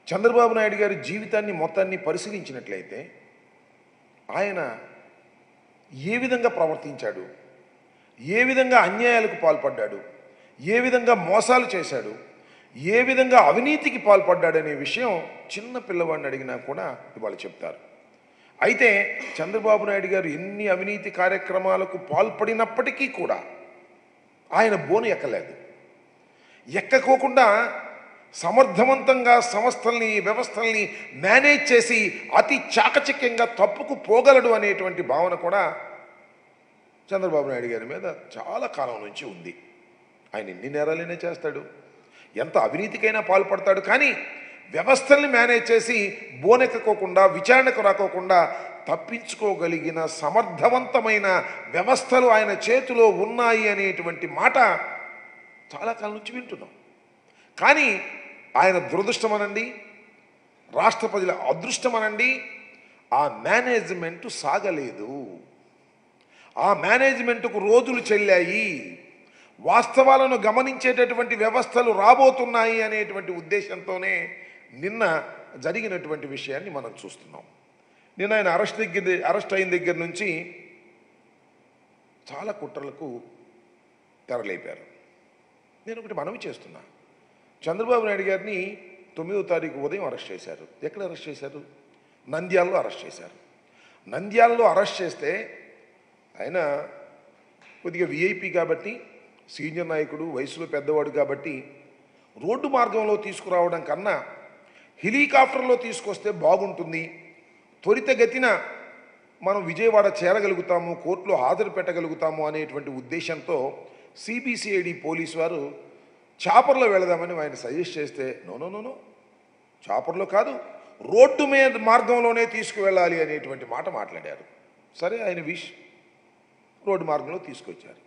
చంద్రబాబు నాయుడు గారి జీవితాన్ని మొత్తాన్ని పరిశీలించినట్లయితే ఆయన ఏ విధంగా ప్రవర్తించాడు ఏ విధంగా అన్యాయాలకు పాల్పడ్డాడు ఏ విధంగా మోసాలు చేశాడు ఏ విధంగా అవినీతికి పాల్పడ్డాడనే విషయం చిన్న పిల్లవాడిని అడిగినా కూడా ఇవాళ చెప్తారు అయితే చంద్రబాబు నాయుడు గారు ఎన్ని అవినీతి కార్యక్రమాలకు పాల్పడినప్పటికీ కూడా ఆయన బోను ఎక్కలేదు ఎక్కకోకుండా సమర్థవంతంగా సంస్థల్ని వ్యవస్థల్ని మేనేజ్ చేసి అతి చాకచక్యంగా తప్పుకు పోగలడు అనేటువంటి భావన కూడా చంద్రబాబు నాయుడు గారి మీద చాలా కాలం నుంచి ఉంది ఆయన ఎన్ని నేరాలైనా చేస్తాడు ఎంత అవినీతికైనా పాల్పడతాడు కానీ వ్యవస్థల్ని మేనేజ్ చేసి బోనెక్కకోకుండా విచారణకు రాకోకుండా తప్పించుకోగలిగిన సమర్థవంతమైన వ్యవస్థలు ఆయన చేతిలో ఉన్నాయి అనేటువంటి మాట చాలా కాలం నుంచి వింటున్నాం కానీ ఆయన దురదృష్టం అనండి రాష్ట్ర ప్రజల అదృష్టం అనండి ఆ మేనేజ్మెంట్ సాగలేదు ఆ మేనేజ్మెంట్కు రోజులు చెల్లాయి వాస్తవాలను గమనించేటటువంటి వ్యవస్థలు రాబోతున్నాయి అనేటువంటి ఉద్దేశంతోనే నిన్న జరిగినటువంటి విషయాన్ని మనం చూస్తున్నాం నిన్న ఆయన అరెస్ట్ దగ్గర అరెస్ట్ అయిన దగ్గర నుంచి చాలా కుట్రలకు తెరలేపారు నేను ఒకటి మనవి చేస్తున్నా చంద్రబాబు నాయుడు గారిని తొమ్మిదో తారీఖు ఉదయం అరెస్ట్ చేశారు ఎక్కడ అరెస్ట్ చేశారు నంద్యాలలో అరెస్ట్ చేశారు నంద్యాలలో అరెస్ట్ చేస్తే ఆయన కొద్దిగా విఐపి కాబట్టి సీనియర్ నాయకుడు వయసులో పెద్దవాడు కాబట్టి రోడ్డు మార్గంలో తీసుకురావడం కన్నా హెలికాప్టర్లో తీసుకొస్తే బాగుంటుంది త్వరితగతిన మనం విజయవాడ చేరగలుగుతాము కోర్టులో హాజరు పెట్టగలుగుతాము అనేటువంటి ఉద్దేశంతో సిబిసిఐడి పోలీసు వారు చాపర్లో వెళదామని ఆయన సజెస్ట్ చేస్తే నో నో నో నో చాపర్లో కాదు రోడ్డు మీద మార్గంలోనే తీసుకువెళ్ళాలి అనేటువంటి మాట మాట్లాడారు సరే ఆయన విష్ రోడ్డు మార్గంలో తీసుకొచ్చారు